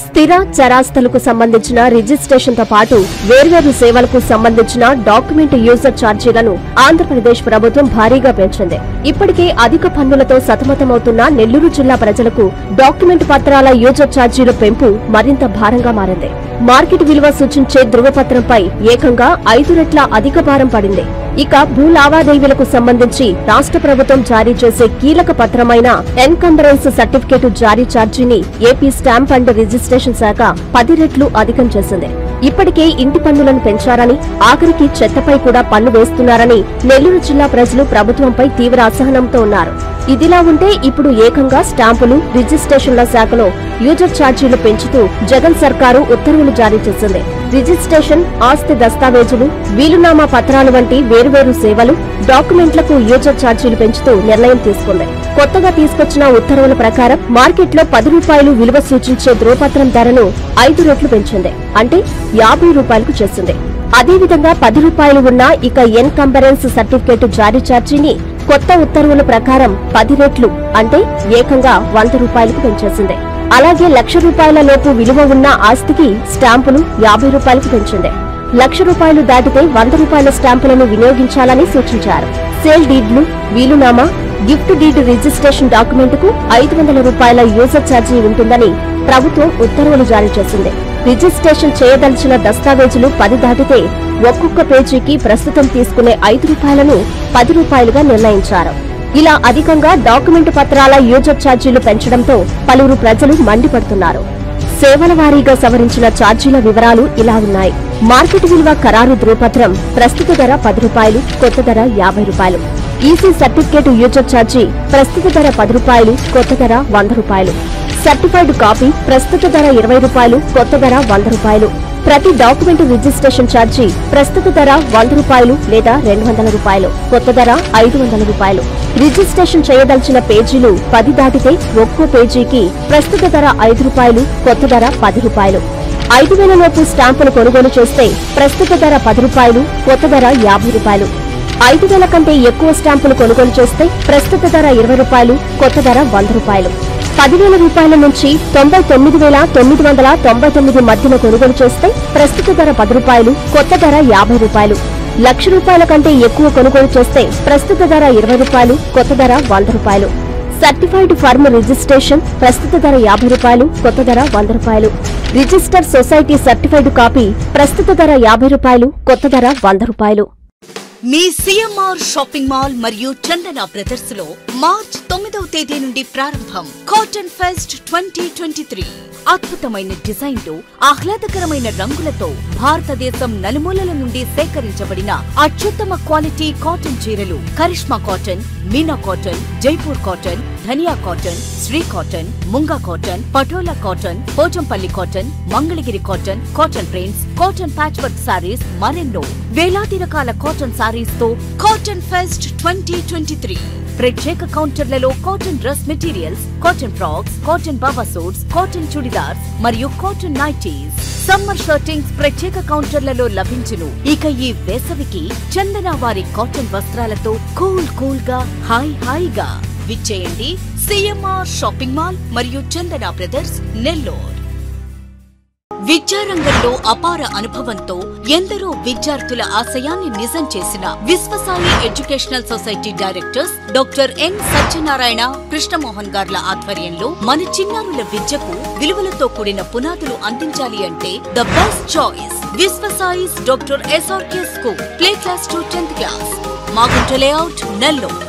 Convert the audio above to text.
స్థిర చరాస్తులకు సంబంధించిన రిజిస్ట్రేషన్ తో పాటు వేర్వేరు సేవలకు సంబంధించిన డాక్యుమెంట్ యూజర్ ఛార్జీలను ఆంధ్రప్రదేశ్ ప్రభుత్వం భారీగా పెంచింది ఇప్పటికే అధిక పన్నులతో సతమతమవుతున్న నెల్లూరు జిల్లా ప్రజలకు డాక్యుమెంట్ పత్రాల యూజర్ ఛార్జీల పెంపు మరింత భారంగా మారింది మార్కెట్ విలువ సూచించే ధృవపత్రంపై ఏకంగా ఐదు రెట్ల అధిక భారం పడింది ఇక భూ లావాదేవీలకు సంబంధించి రాష్ట్ర ప్రభుత్వం జారీ చేసే కీలక పత్రమైన ఎన్కంబరెన్స్ సర్టిఫికేట్ జారీ ఛార్జీని ఏపీ స్టాంప్ అండ్ రిజిస్ట్రేషన్ శాఖ పది రెట్లు అధికం చేసింది ఇప్పటికే ఇంటి పన్నులను పెంచారని ఆఖరికి చెత్తపై కూడా పన్ను వేస్తున్నారని నెల్లూరు జిల్లా ప్రజలు ప్రభుత్వంపై తీవ్ర అసహనంతో ఉన్నారు ఇదిలా ఉంటే ఇప్పుడు ఏకంగా స్టాంపులు రిజిస్ట్రేషన్ల శాఖలో యూజర్ ఛార్జీలు పెంచుతూ జగన్ సర్కారు ఉత్తర్వులు జారీ చేసింది రిజిస్ట్రేషన్ ఆస్తి దస్తావేజులు వీలునామా పత్రాలు వంటి వేరువేరు సేవలు డాక్యుమెంట్లకు యూజర్ ఛార్జీలు పెంచుతూ నిర్ణయం తీసుకుంది కొత్తగా తీసుకొచ్చిన ఉత్తర్వుల ప్రకారం మార్కెట్లో పది రూపాయలు విలువ సూచించే ధ్రువపత్రం ధరను ఐదు రెట్లు పెంచింది అంటే యాభై రూపాయలకు చేసింది అదేవిధంగా పది రూపాయలు ఉన్న ఇక ఎన్కంబరెన్స్ సర్టిఫికేట్ జారీ ఛార్జీని కొత్త ఉత్తర్వుల ప్రకారం పది రెట్లు అంటే ఏకంగా వంద రూపాయలకు పెంచేసింది అలాగే లక్ష రూపాయల లోపు విలువ ఉన్న ఆస్తికి స్టాంపులు యాభై రూపాయలకు పెంచింది లక్ష రూపాయలు దాటితే వంద రూపాయల స్టాంపులను వినియోగించాలని సూచించారు సేల్ డీడ్లు వీలునామా గిఫ్ట్ డీడ్ రిజిస్ట్రేషన్ డాక్యుమెంట్ కు ఐదు వందల రూపాయల యూజర్ ఛార్జీ ఉంటుందని ప్రభుత్వం ఉత్తర్వులు జారీ చేసింది రిజిస్ట్రేషన్ చేయదలిచిన దస్తావేజులు పది దాటితే ఒక్కొక్క పేజీకి ప్రస్తుతం తీసుకునే ఐదు రూపాయలను పది రూపాయలుగా నిర్ణయించారు ఇలా అధికంగా డాక్యుమెంట్ పత్రాల యూజర్ ఛార్జీలు పెంచడంతో పలువురు ప్రజలు మండిపడుతున్నారు సేవల వారీగా సవరించిన ఛార్జీల వివరాలు ఇలా ఉన్నాయి మార్కెట్ విలువ ఖరారు ధృవపత్రం ప్రస్తుత ధర పది రూపాయలు కొత్త ధర యాభై రూపాయలు ఈసీ సర్టిఫికేట్ యూజర్ ఛార్జీ ప్రస్తుత ధర పది రూపాయలు కొత్త ధర వంద రూపాయలు సర్టిఫైడ్ కాపీ ప్రస్తుత ధర ఇరవై రూపాయలు కొత్త ధర వంద రూపాయలు ప్రతి డాక్యుమెంట్ రిజిస్ట్రేషన్ ఛార్జీ ప్రస్తుత ధర వంద రూపాయలు లేదా రెండు వందల రూపాయలు కొత్త ధర ఐదు వందల రూపాయలు రిజిస్ట్రేషన్ చేయదలిచిన పేజీలు పది దాటితే ఒక్కో పేజీకి ప్రస్తుత ధర ఐదు రూపాయలు కొత్త ధర పది రూపాయలు ఐదు వేల లోపు స్టాంపులు కొనుగోలు చేస్తే ప్రస్తుత ధర పది రూపాయలు కొత్త ధర యాభై రూపాయలు ఐదు వేల కంటే ఎక్కువ స్టాంపులు కొనుగోలు చేస్తే ప్రస్తుత ధర ఇరవై రూపాయలు కొత్త ధర వంద రూపాయలు పదివేల రూపాయల నుంచి తొంభై తొమ్మిది వేల తొమ్మిది వందల తొంభై తొమ్మిది మధ్యన కొనుగోలు చేస్తే ప్రస్తుత ధర పది రూపాయలు కొత్త ధర యాభై రూపాయలు లక్ష రూపాయల కంటే ఎక్కువ కొనుగోలు చేస్తే ప్రస్తుత ధర ఇరవై రూపాయలు కొత్త ధర వంద రూపాయలు సర్టిఫైడ్ ఫర్మ్ రిజిస్ట్రేషన్ ప్రస్తుత ధర యాభై రూపాయలు కొత్త ధర వంద రూపాయలు రిజిస్టర్ సొసైటీ సర్టిఫైడ్ కాపీ ప్రస్తుత ధర యాభై రూపాయలు కొత్త ధర వంద రూపాయలు మీ సిఎంఆర్ షాపింగ్ మాల్ మరియు చందన బ్రదర్స్ లో మార్చ్ తొమ్మిదవ తేదీ నుండి ప్రారంభం cotton fest twenty twenty three అద్భుతమైన డిజైన్లు ఆహ్లాదకరమైన రంగులతో భారతదేశం నలుమూలల నుండి సేకరించబడిన అత్యుత్తమ క్వాలిటీ కాటన్ చీరలు Karishma cotton Meena cotton Jaipur cotton Dhaniya cotton Sri cotton Munga cotton Patola cotton Pochampally cotton Mangalagiri cotton cotton prints cotton patch work saris మరెన్నో వేలాది రకాల కాటన్ సారీస్ తో cotton fest twenty twenty three ప్రత్యేక కౌంటర్లలో cotton dress materials cotton frocks cotton baba suits cotton churidars మరియు cotton nighties summer shirtings ప్రత్యేక కౌంటర్లలో లభించును ఇక ఈ వేసవికి చందన వారి కాటన్ వస్త్రాలతో కూల్ కూల్ గా హాయ్ హాయిగా విచ్చేయండి సిఎంఆర్ షాపింగ్ మాల్ మరియు చందన బ్రదర్స్ నెల్లూరు విద్యారంగంలో అపార అనుభవంతో ఎందరో విద్యార్థుల ఆశయాన్ని నిజం చేసిన Viswasai educational society directors doctor N Satyanarayana Krishnamohan గార్ల ఆధ్వర్యంలో మన చిన్నారుల విద్యకు విలువలతో కూడిన పునాదులు అందించాలి అంటే ద బెస్ట్ చాయిస్ విశ్వసాయిస్ doctor SRK school play class to tenth class Magunta layout Nellore